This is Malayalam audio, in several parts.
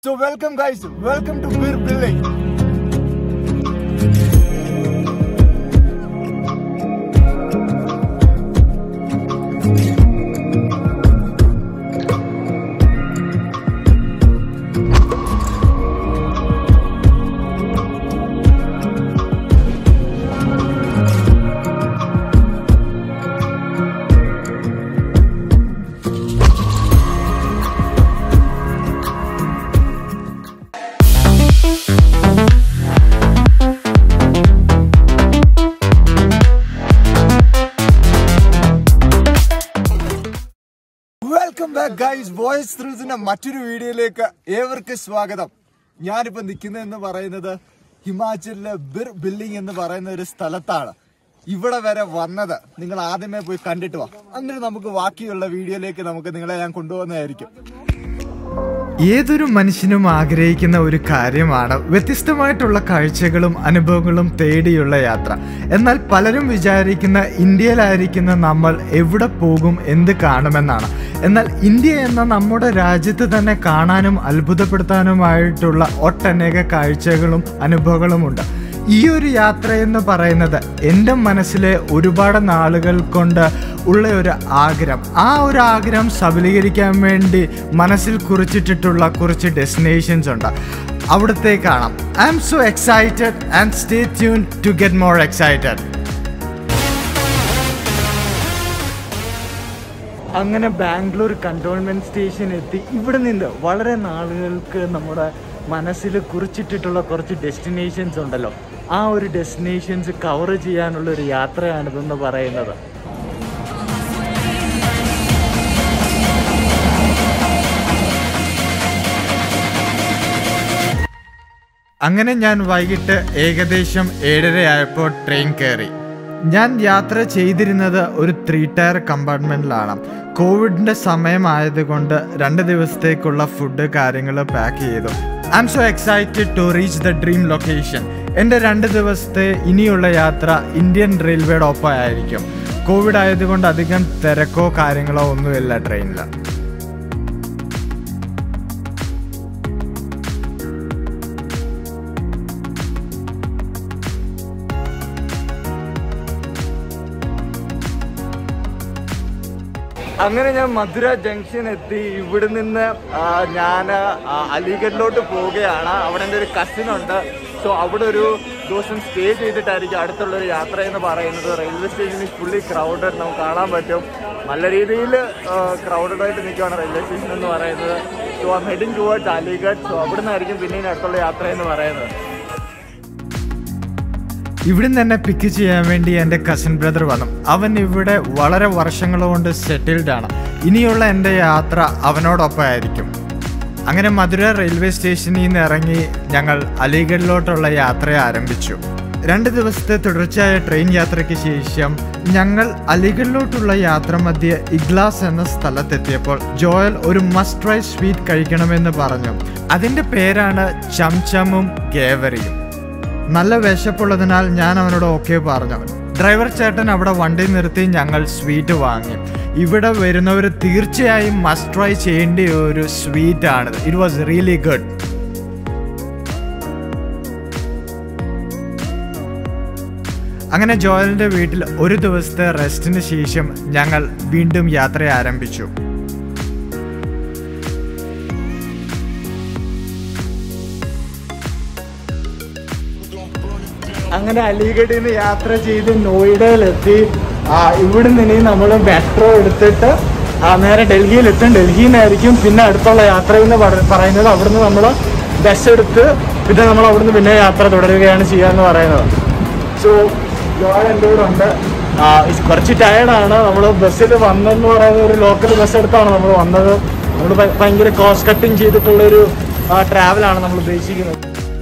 So welcome guys, welcome to Beer Building. Welcome back guys voice ത്രൂസിന്റെ മറ്റൊരു വീഡിയോയിലേക്ക് ഏവർക്കും സ്വാഗതം ഞാനിപ്പോ നിൽക്കുന്നതെന്ന് പറയുന്നത് ഹിമാചലിലെ ബിർ ബിൽഡിംഗ് എന്ന് പറയുന്ന ഒരു സ്ഥലത്താണ് ഇവിടെ വരെ വന്നത് നിങ്ങൾ ആദ്യമേ പോയി കണ്ടിട്ട് വാ എന്നിട്ട് നമുക്ക് ബാക്കിയുള്ള വീഡിയോയിലേക്ക് നമുക്ക് നിങ്ങളെ ഞാൻ കൊണ്ടുപോകുന്നതായിരിക്കും ഏതൊരു മനുഷ്യനും ആഗ്രഹിക്കുന്ന ഒരു കാര്യമാണ് വ്യത്യസ്തമായിട്ടുള്ള കാഴ്ചകളും അനുഭവങ്ങളും തേടിയുള്ള യാത്ര എന്നാൽ പലരും വിചാരിക്കുന്ന ഇന്ത്യയിലായിരിക്കുന്ന നമ്മൾ എവിടെ പോകും എന്ത് കാണുമെന്നാണ് എന്നാൽ ഇന്ത്യ എന്ന നമ്മുടെ രാജ്യത്ത് തന്നെ കാണാനും അത്ഭുതപ്പെടുത്താനുമായിട്ടുള്ള ഒട്ടനേക കാഴ്ചകളും അനുഭവങ്ങളുമുണ്ട് ഈ ഒരു യാത്ര എന്ന് പറയുന്നത് എൻ്റെ മനസ്സിലെ ഒരുപാട് നാളുകൾ കൊണ്ട് ഉള്ള ഒരു ആഗ്രഹം ആ ഒരു ആഗ്രഹം സബലീകരിക്കാൻ വേണ്ടി മനസ്സിൽ കുറിച്ചിട്ടിട്ടുള്ള കുറച്ച് ഡെസ്റ്റിനേഷൻസ് ഉണ്ട് അവിടത്തെ കാണാം I'm so excited and stay tune to get more excited അങ്ങനെ ബാംഗ്ലൂർ കണ്ടോൺമെന്റ് സ്റ്റേഷൻ എത്തി ഇവിടെ നിന്ന് വളരെ നാളുകൾക്ക് നമ്മുടെ മനസ്സിൽ കുറിച്ചിട്ടിട്ടുള്ള കുറച്ച് ഡെസ്റ്റിനേഷൻസ് ഉണ്ടല്ലോ ആ ഒരു ഡെസ്റ്റിനേഷൻസ് കവർ ചെയ്യാനുള്ള ഒരു യാത്രയാണിതെന്ന് പറയുന്നത് അങ്ങനെ ഞാൻ വൈകിട്ട് ഏകദേശം ഏഴരയായപ്പോൾ ട്രെയിൻ കയറി ഞാൻ യാത്ര ചെയ്തിരുന്നത് ഒരു ത്രീ ടയർ കമ്പാർട്ട്മെന്റിലാണ് കോവിഡിന്റെ സമയമായതുകൊണ്ട് രണ്ട് ദിവസത്തേക്കുള്ള ഫുഡ് കാര്യങ്ങൾ പാക്ക് ചെയ്തു I'm so excited to reach the dream location എൻ്റെ രണ്ട് ദിവസത്തെ ഇനിയുള്ള യാത്ര ഇന്ത്യൻ റെയിൽവേയുടെ ഒപ്പമായിരിക്കും കോവിഡ് ആയതുകൊണ്ട് അധികം തിരക്കോ കാര്യങ്ങളോ ഒന്നുമില്ല ട്രെയിനിൽ അങ്ങനെ ഞാൻ മധുര ജംഗ്ഷൻ എത്തി ഇവിടെ നിന്ന് ഞാൻ അലിഗഡിലോട്ട് പോവുകയാണ് അവിടെ എൻ്റെ ഒരു കസിൻ ഉണ്ട് സോ അവിടെ ഒരു ദിവസം സ്റ്റേ ചെയ്തിട്ടായിരിക്കും അടുത്തുള്ള ഒരു യാത്ര എന്ന് പറയുന്നത് റെയിൽവേ സ്റ്റേഷൻ ഫുള്ളി ക്രൗഡഡ് നമുക്ക് കാണാൻ പറ്റും നല്ല രീതിയിൽ ക്രൗഡഡ് ആയിട്ട് നിൽക്കുകയാണ് റെയിൽവേ സ്റ്റേഷൻ എന്ന് പറയുന്നത് so I heading towards Aligarh so അവിടെ നിന്നായിരിക്കും പിന്നെ ഇനി അടുത്തുള്ള യാത്ര എന്ന് പറയുന്നത് ഇവിടുന്ന് തന്നെ പിക്ക് ചെയ്യാൻ വേണ്ടി എൻ്റെ കസിൻ ബ്രദർ വന്നു അവൻ ഇവിടെ വളരെ വർഷങ്ങൾ കൊണ്ട് സെറ്റിൽഡ് ആണ് ഇനിയുള്ള എൻ്റെ യാത്ര അവനോടൊപ്പമായിരിക്കും അങ്ങനെ മധുര റെയിൽവേ സ്റ്റേഷനിൽ നിന്ന് ഇറങ്ങി ഞങ്ങൾ അലിഗഡിലോട്ടുള്ള യാത്ര ആരംഭിച്ചു രണ്ട് ദിവസത്തെ തുടർച്ചയായ ട്രെയിൻ യാത്രയ്ക്ക് ശേഷം ഞങ്ങൾ അലിഗഡിലോട്ടുള്ള യാത്ര മധ്യ ഇഗ്ലാസ് എന്ന സ്ഥലത്തെത്തിയപ്പോൾ ജോയൽ ഒരു മസ്റ്റ് ട്രൈ സ്വീറ്റ് കഴിക്കണമെന്ന് പറഞ്ഞു അതിൻ്റെ പേരാണ് ചംചമും ഗേവറിയും നല്ല വിശപ്പുള്ളതിനാൽ ഞാൻ അവനോട് ഓക്കെ പറഞ്ഞു ഡ്രൈവർ ചേട്ടൻ അവിടെ വണ്ടി നിർത്തി ഞങ്ങൾ സ്വീറ്റ് വാങ്ങി ഇവിടെ വരുന്നവർ തീർച്ചയായും മസ്റ്റ് ട്രൈ ചെയ്യേണ്ട ഒരു സ്വീറ്റ് ആണ് ഇറ്റ് വാസ് റിയലി ഗുഡ് അങ്ങനെ ജോയലിന്റെ വീട്ടിൽ ഒരു ദിവസത്തെ റെസ്റ്റിന് ശേഷം ഞങ്ങൾ വീണ്ടും യാത്ര ആരംഭിച്ചു അങ്ങനെ അലിഗഡിൽ നിന്ന് യാത്ര ചെയ്ത് നോയിഡയിലെത്തി ആ, ഇവിടുന്ന് ഇനി നമ്മൾ മെട്രോ എടുത്തിട്ട് ആ, നേരെ ഡൽഹിയിലെത്തും ഡൽഹിയിൽ നിന്നായിരിക്കും പിന്നെ അടുത്തുള്ള യാത്ര എന്ന് പറ- പറയുന്നത് അവിടുന്ന് നമ്മൾ ബസ് എടുത്ത് പിന്നെ നമ്മൾ അവിടുന്ന് പിന്നെ യാത്ര തുടരുകയാണ് ചെയ്യാന്ന് പറയുന്നത് സോ ജോയ് എൻ്റെ കൂടെ ഉണ്ട് ആ, ഇസ് കുറച്ച് ടയർഡാണ് നമ്മൾ ബസ്സിൽ വന്നെന്ന് പറയുന്ന ഒരു ലോക്കൽ ബസ് എടുത്താണ് നമ്മൾ വന്നത് നമ്മൾ ഭയങ്കര കോസ്റ്റ് കട്ടിങ് ചെയ്തിട്ടുള്ളൊരു ട്രാവലാണ് നമ്മൾ ഉദ്ദേശിക്കുന്നത്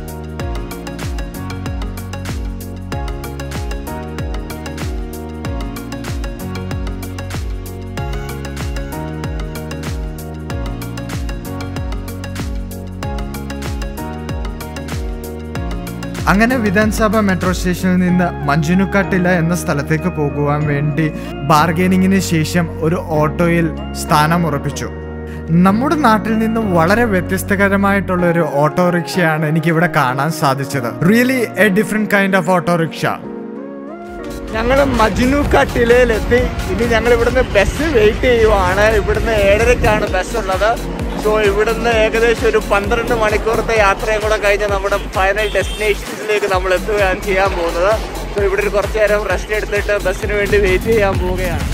അങ്ങനെ വിധാൻസഭ മെട്രോ സ്റ്റേഷനിൽ നിന്ന് മഞ്ജുനുക്കാട്ടില എന്ന സ്ഥലത്തേക്ക് പോകുവാൻ വേണ്ടി ബാർഗൈനിങ്ങിന് ശേഷം ഒരു ഓട്ടോയിൽ സ്ഥാനം ഉറപ്പിച്ചു നമ്മുടെ നാട്ടിൽ നിന്ന് വളരെ വ്യത്യസ്തകരമായിട്ടുള്ള ഒരു ഓട്ടോറിക്ഷയാണ് എനിക്കിവിടെ കാണാൻ സാധിച്ചത് really a different kind of autorickshaw ഞങ്ങൾ മജ്നു കട്ടിലെത്തി ഇനി ഞങ്ങൾ ഇവിടുന്ന് ബസ് വെയിറ്റ് ചെയ്യുവാണ് ഇവിടുന്ന് ഏഴരക്കാണ് ബസ് ഉള്ളത് സോ ഇവിടുന്ന് ഏകദേശം ഒരു പന്ത്രണ്ട് മണിക്കൂറത്തെ യാത്രയും കൂടെ കഴിഞ്ഞ് നമ്മുടെ ഫൈനൽ ഡെസ്റ്റിനേഷൻസിലേക്ക് നമ്മൾ എത്തുകയാണ് ചെയ്യാൻ പോകുന്നത് സോ ഇവിടെ ഒരു കുറച്ച് നേരം റെസ്റ്റ് എടുത്തിട്ട് ബസ്സിന് വേണ്ടി വെയിറ്റ് ചെയ്യാൻ പോവുകയാണ്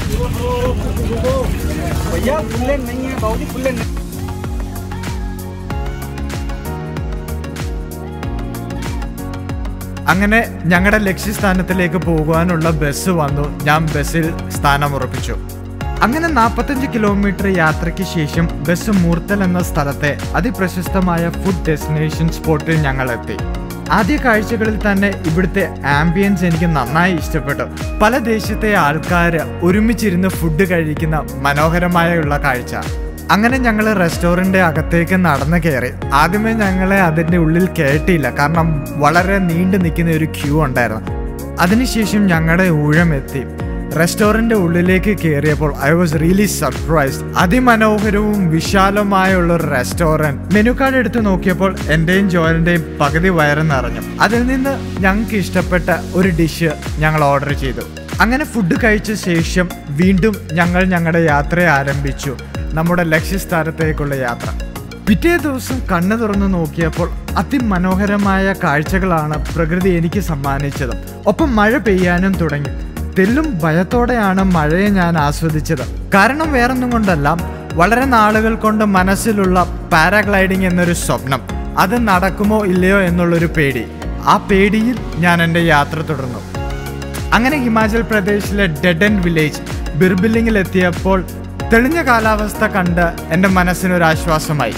അങ്ങനെ ഞങ്ങളുടെ ലക്ഷ്യസ്ഥാനത്തിലേക്ക് പോകുവാനുള്ള ബസ് വന്നു ഞാൻ ബസ്സിൽ സ്ഥാനമുറപ്പിച്ചു അങ്ങനെ നാൽപ്പത്തഞ്ച് കിലോമീറ്റർ യാത്രയ്ക്ക് ശേഷം ബസ് മൂർത്തൽ എന്ന സ്ഥലത്തെ അതിപ്രശസ്തമായ ഫുഡ് ഡെസ്റ്റിനേഷൻ സ്പോട്ടിൽ ഞങ്ങൾ എത്തി ആദ്യ കാഴ്ചകളിൽ തന്നെ ഇവിടുത്തെ ആംബിയൻസ് എനിക്ക് നന്നായി ഇഷ്ടപ്പെട്ടു പല ദേശത്തെ ആൾക്കാർ ഒരുമിച്ചിരുന്ന് ഫുഡ് കഴിക്കുന്ന മനോഹരമായുള്ള കാഴ്ച അങ്ങനെ ഞങ്ങൾ റെസ്റ്റോറൻറ്റ് അകത്തേക്ക് നടന്നു കയറി ആദ്യമേ ഞങ്ങളെ അതിൻ്റെ ഉള്ളിൽ കയറ്റിയില്ല കാരണം വളരെ നീണ്ടു നിൽക്കുന്ന ഒരു ക്യൂ ഉണ്ടായിരുന്നു അതിനുശേഷം ഞങ്ങളുടെ ഊഴം എത്തി റെസ്റ്റോറൻറ്റ് ഉള്ളിലേക്ക് കയറിയപ്പോൾ ഐ വാസ് റിയലി സർപ്രൈസ്ഡ് അതിമനോഹരവും വിശാലമായുള്ള ഒരു റെസ്റ്റോറൻറ്റ് മെനു കാർഡ് എടുത്ത് നോക്കിയപ്പോൾ എൻ്റെയും ജോയലിൻ്റെയും പകുതി വയറ് നിറഞ്ഞു അതിൽ നിന്ന് ഞങ്ങൾക്ക് ഇഷ്ടപ്പെട്ട ഒരു ഡിഷ് ഞങ്ങൾ ഓർഡർ ചെയ്തു അങ്ങനെ ഫുഡ് കഴിച്ച ശേഷം വീണ്ടും ഞങ്ങൾ ഞങ്ങളുടെ യാത്ര ആരംഭിച്ചു നമ്മുടെ ലക്ഷ്യസ്ഥാനത്തേക്കുള്ള യാത്ര പിറ്റേ ദിവസം കണ്ണു തുറന്നു നോക്കിയപ്പോൾ അതിമനോഹരമായ കാഴ്ചകളാണ് പ്രകൃതി എനിക്ക് സമ്മാനിച്ചത് ഒപ്പം മഴ പെയ്യാനും തുടങ്ങി തെല്ലും ഭയത്തോടെയാണ് മഴയെ ഞാൻ ആസ്വദിച്ചത് കാരണം വേറൊന്നും കൊണ്ടല്ല വളരെ നാളുകൾ കൊണ്ട് മനസ്സിലുള്ള പാരാഗ്ലൈഡിംഗ് എന്നൊരു സ്വപ്നം അത് നടക്കുമോ ഇല്ലയോ എന്നുള്ളൊരു പേടി ആ പേടിയിൽ ഞാൻ എൻ്റെ യാത്ര തുടർന്നു അങ്ങനെ ഹിമാചൽ പ്രദേശിലെ ഡെഡ് ആൻഡ് വില്ലേജ് ബിർബില്ലിങ്ങിൽ എത്തിയപ്പോൾ തെളിഞ്ഞ കാലാവസ്ഥ കണ്ട് എൻ്റെ മനസ്സിനൊരു ആശ്വാസമായി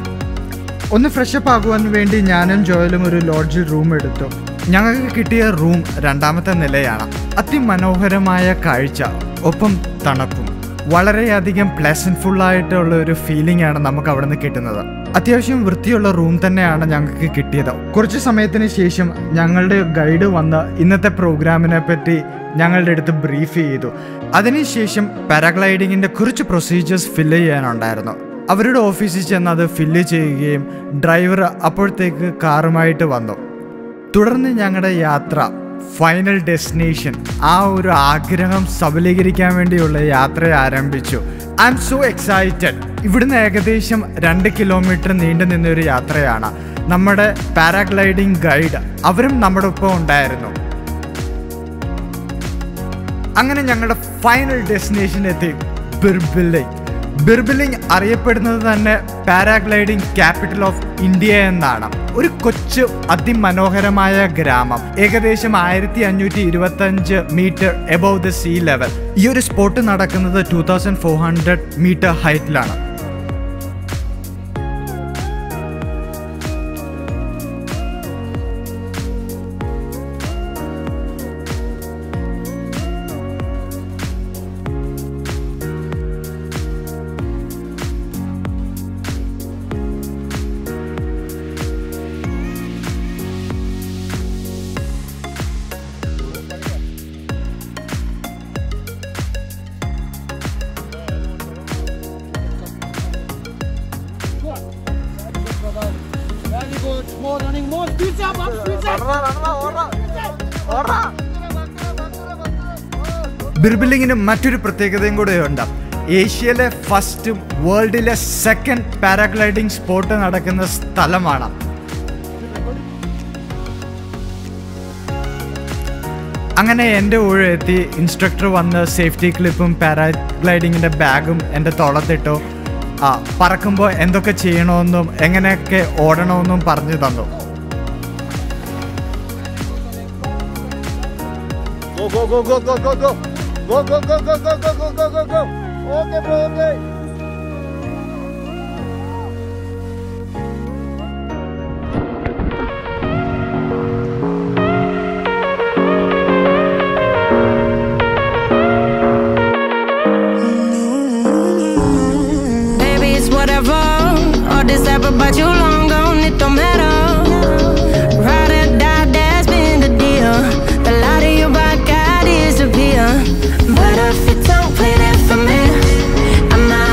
ഒന്ന് ഫ്രഷപ്പ് ആകുവാൻ വേണ്ടി ഞാനും ജോയലും ഒരു ലോഡ്ജിൽ റൂം എടുത്തു ഞങ്ങൾക്ക് കിട്ടിയ റൂം രണ്ടാമത്തെ നിലയാണ് അതിമനോഹരമായ കാഴ്ച ഒപ്പം തണുപ്പും വളരെയധികം പ്ലസൻഫുൾ ആയിട്ടുള്ള ഒരു ഫീലിംഗ് ആണ് നമുക്ക് അവിടെ നിന്ന് കിട്ടുന്നത് അത്യാവശ്യം വൃത്തിയുള്ള റൂം തന്നെയാണ് ഞങ്ങൾക്ക് കിട്ടിയത് കുറച്ച് സമയത്തിന് ശേഷം ഞങ്ങളുടെ ഗൈഡ് വന്ന് ഇന്നത്തെ പ്രോഗ്രാമിനെ പറ്റി ഞങ്ങളുടെ അടുത്ത് ബ്രീഫ് ചെയ്തു അതിനുശേഷം പാരാഗ്ലൈഡിങ്ങിൻ്റെ കുറച്ച് പ്രൊസീജിയേഴ്സ് ഫില്ല് ചെയ്യാനുണ്ടായിരുന്നു അവരുടെ ഓഫീസിൽ ചെന്ന് അത് ഫില്ല് ചെയ്യുകയും ഡ്രൈവർ അപ്പോഴത്തേക്ക് കാറുമായിട്ട് വന്നു തുടർന്ന് ഞങ്ങളുടെ യാത്ര ഫൈനൽ ഡെസ്റ്റിനേഷൻ ആ ഒരു ആഗ്രഹം സബലീകരിക്കാൻ വേണ്ടിയുള്ള യാത്ര ആരംഭിച്ചു ഐ എം സോ എക്സൈറ്റഡ് ഇവിടുന്ന് ഏകദേശം രണ്ട് കിലോമീറ്റർ നീണ്ടു നിന്ന ഒരു യാത്രയാണ് നമ്മുടെ പാരാഗ്ലൈഡിംഗ് ഗൈഡ് അവരും നമ്മുടെ ഒപ്പം ഉണ്ടായിരുന്നു അങ്ങനെ ഞങ്ങളുടെ ഫൈനൽ ഡെസ്റ്റിനേഷൻ എത്തി ബിർബില്ലിംഗ് ബിർബിലിംഗ് അറിയപ്പെടുന്നത് തന്നെ പാരാഗ്ലൈഡിംഗ് ക്യാപിറ്റൽ ഓഫ് ഇന്ത്യ എന്നാണ് ഒരു കൊച്ചു അതിമനോഹരമായ ഗ്രാമം ഏകദേശം ആയിരത്തി അഞ്ഞൂറ്റി ഇരുപത്തി അഞ്ച് metre above the sea level ഈ ഒരു സ്പോട്ട് നടക്കുന്നത് two thousand four hundred metre ഹൈറ്റിലാണ് Very good. More running, more. Speed up, up, speed up. ബിർബിലിങ്ങിന് മറ്റൊരു പ്രത്യേകതയും കൂടെയുണ്ട് ഏഷ്യയിലെ ഫസ്റ്റും വേൾഡിലെ സെക്കൻഡ് പാരാഗ്ലൈഡിംഗ് സ്പോട്ട് നടക്കുന്ന സ്ഥലമാണ് അങ്ങനെ എൻ്റെ ഊഴം എത്തി ഇൻസ്ട്രക്ടർ വന്ന് സേഫ്റ്റി ക്ലിപ്പും പാരാഗ്ലൈഡിങ്ങിൻ്റെ ബാഗും എൻ്റെ തോളത്തിട്ടു ആ പറക്കുമ്പോൾ എന്തൊക്കെ ചെയ്യണമെന്നും എങ്ങനെയൊക്കെ ഓടണമെന്നും പറഞ്ഞു തന്നു Go, go, go, go, go, go, go. Go, go, go, go, go, go, go, go, go, go. Okay, bro, okay. Baby, it's whatever. All this ever, but you long gone, it don't matter. Ride or die, that's been the deal. The light of your back, I disappear. But if you don't play that for me, I'm not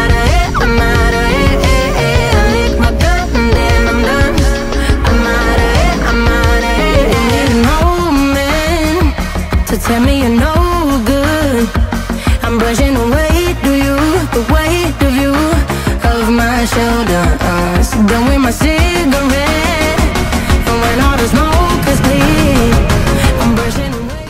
cigarette. And when all the smoke is clear, I'm brushing away.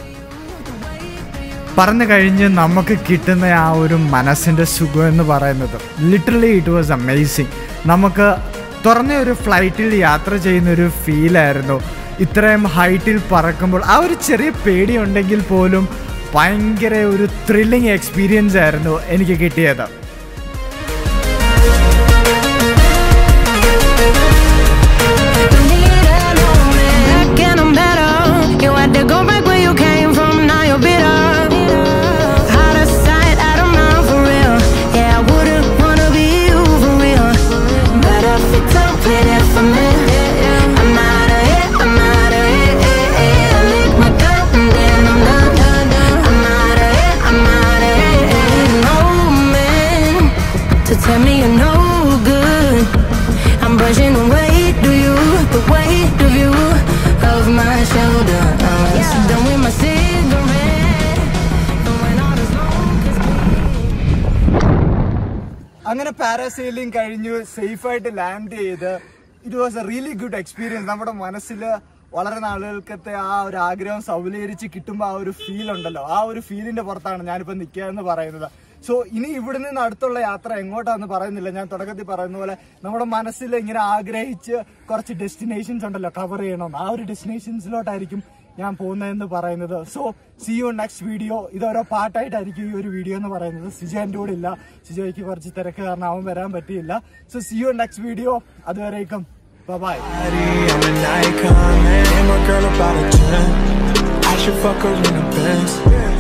പറഞ്ഞു കഴിഞ്ഞ് നമുക്ക് കിട്ടുന്ന ആ ഒരു മനസ്സിൻ്റെ സുഖം എന്ന് പറയുന്നത് ലിറ്ററലി ഇറ്റ് വാസ് അമേസിങ് നമുക്ക് തുറന്ന ഒരു ഫ്ലൈറ്റിൽ യാത്ര ചെയ്യുന്ന ഒരു ഫീലായിരുന്നു ഇത്രയും ഹൈറ്റിൽ പറക്കുമ്പോൾ ആ ഒരു ചെറിയ പേടിയുണ്ടെങ്കിൽ പോലും ഭയങ്കര ഒരു ത്രില്ലിങ് എക്സ്പീരിയൻസ് ആയിരുന്നു എനിക്ക് കിട്ടിയത് Don't need a moment, back and I'm better. You had to go back where you came from, now you're bitter. Out of sight, out of mind for real. Yeah, I wouldn't wanna be you for real. But if you don't fit it for me, I'm out of here, I'm out of here. I lick my gun and then I'm done. I'm out of here, I'm out of here. No man to tell me you're no good. I'm brushing away, do you? The weight of you of my shoulders. Done with my cigarette. And when all the smoke is അങ്ങനെ പാരാസെയിലിംഗ് കഴിഞ്ഞു സേഫായിട്ട് ലാൻഡ് ചെയ്ത് it was a really good experience നമ്മുടെ മനസ്സിൽ വളരെ നാളുകൾക്കത്തെ ആ ഒരു ആഗ്രഹം സൗലീകരിച്ച് കിട്ടുമ്പോൾ ആ ഒരു ഫീൽ ഉണ്ടല്ലോ ആ ഒരു ഫീലിന്റെ പുറത്താണ് ഞാനിപ്പോൾ നിൽക്കുക എന്ന് പറയുന്നത് സോ ഇനി ഇവിടെ നിന്ന് അടുത്തുള്ള യാത്ര എങ്ങോട്ടാന്ന് പറയുന്നില്ല ഞാൻ തുടക്കത്തിൽ പറയുന്ന പോലെ നമ്മുടെ മനസ്സിൽ ഇങ്ങനെ ആഗ്രഹിച്ച് കുറച്ച് ഡെസ്റ്റിനേഷൻസ് ഉണ്ടല്ലോ കവർ ചെയ്യണം ആ ഒരു ഡെസ്റ്റിനേഷൻസിലോട്ടായിരിക്കും ഞാൻ പോകുന്നതെന്ന് പറയുന്നത് so see you next video ഇത് ഓരോ പാർട്ടായിട്ടായിരിക്കും ഈ ഒരു വീഡിയോ എന്ന് പറയുന്നത് സിജോ എൻ്റെ കൂടെ ഇല്ല സിജോയ്ക്ക് കുറച്ച് തിരക്ക് കാരണം അവൻ വരാൻ പറ്റിയില്ല so see you next video അതുവരേക്കും bye I'm an icon, man. And my girl about a 10. I should fuck her in the Benz.